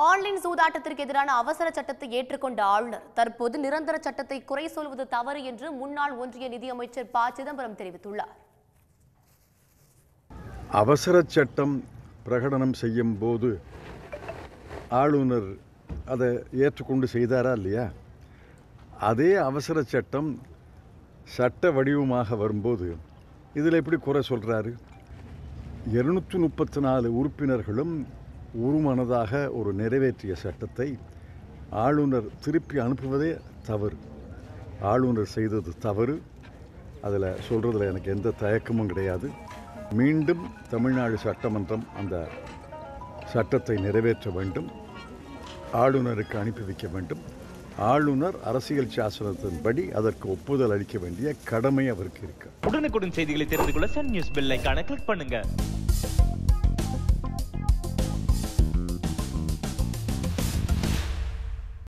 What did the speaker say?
online சூதாட்டத்திற்கு எதிரான அவசர சட்டத்தை ஏற்றுக்கொண்ட ஆளுநர் தற்போது நிரந்தர சட்டத்தை குறை சொல்வது தவறு என்று முன்னாள் ஒன்றிய நிதியமைச்சர் ப சிதம்பரம் தெரிவித்துள்ளார் அவசர சட்டம் பிரகடனம் செய்யும் போது ஆளுநர் அதை ஏற்றுக்கொண்டு செய்தாரா இல்லையா அதே அவசர சட்டம் சட்ட வடிவமாக வரும்போது இதில் எப்படி குறை சொல்கிறாரு இருநூற்றி முப்பத்தி நாலு உறுப்பினர்களும் உருமனதாக ஒரு நிறைவேற்றிய சட்டத்தை ஆளுநர் திருப்பி அனுப்புவதே தவறு ஆளுநர் செய்தது தவறு அதில் சொல்கிறதுல எனக்கு எந்த தயக்கமும் கிடையாது மீண்டும் தமிழ்நாடு சட்டமன்றம் அந்த சட்டத்தை நிறைவேற்ற வேண்டும் ஆளுநருக்கு அனுப்பி வைக்க வேண்டும் ஆளுநர் அரசியல் சாசனத்தின்படி அதற்கு ஒப்புதல் அளிக்க வேண்டிய கடமை அவருக்கு இருக்கு உடனுக்குடன் செய்திகளை தெரிந்து கொள்ள சன் நியூஸ் பெல் ஐகானை கிளிக் பண்ணுங்க